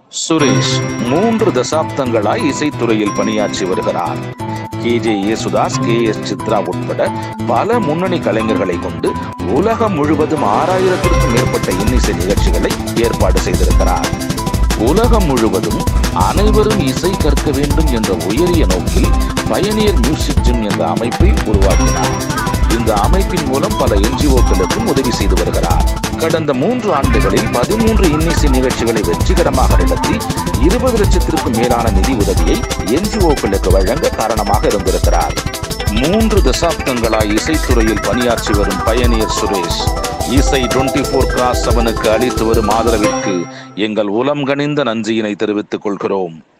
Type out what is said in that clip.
சுரேஷ் மூன்று தசாப்தங்களாய் இசைத்துறையில் பணியாற்றி வருகிறார் K J Yesudas K S Chithra உட்பட பல முன்னணி கலைஞர்களை கொண்டு உலகம் முழுவதும் ஆறாயிரத்திற்கும் மேற்பட்ட இன்னிசை நிகழ்ச்சிகளை ஏற்பாடு செய்திருக்கிறார் உலகம் முழுவதும் அனைவரும் இசை கற்க வேண்டும் என்ற உயரிய நோக்கில் பயனியர் மியூசிக் ஜிம் என்ற அமைப்பை உருவாக்கினார் இந்த அமைப்பின் மூலம் பல என்ஜிஓக்களுக்கும் உதவி செய்து வருகிறார் கடந்த மூன்று ஆண்டுகளில் பதிமூன்று இன்னிசை நிகழ்ச்சிகளை வெற்றிகரமாக நடத்தி இருபது லட்சத்திற்கும் மேலான நிதி உதவியை என்ஜிஓக்களுக்கு வழங்க காரணமாக இருந்திருக்கிறார் மூன்று தசாப்தங்களாய் இசைத்துறையில் பணியாற்றி வரும் பயணியர் சுரேஷ் இசை டுவெண்டி போர் கிராஸ் செவனுக்கு அளித்து வரும் ஆதரவிற்கு எங்கள் உலம் கனிந்த நன்றியினை தெரிவித்துக் கொள்கிறோம்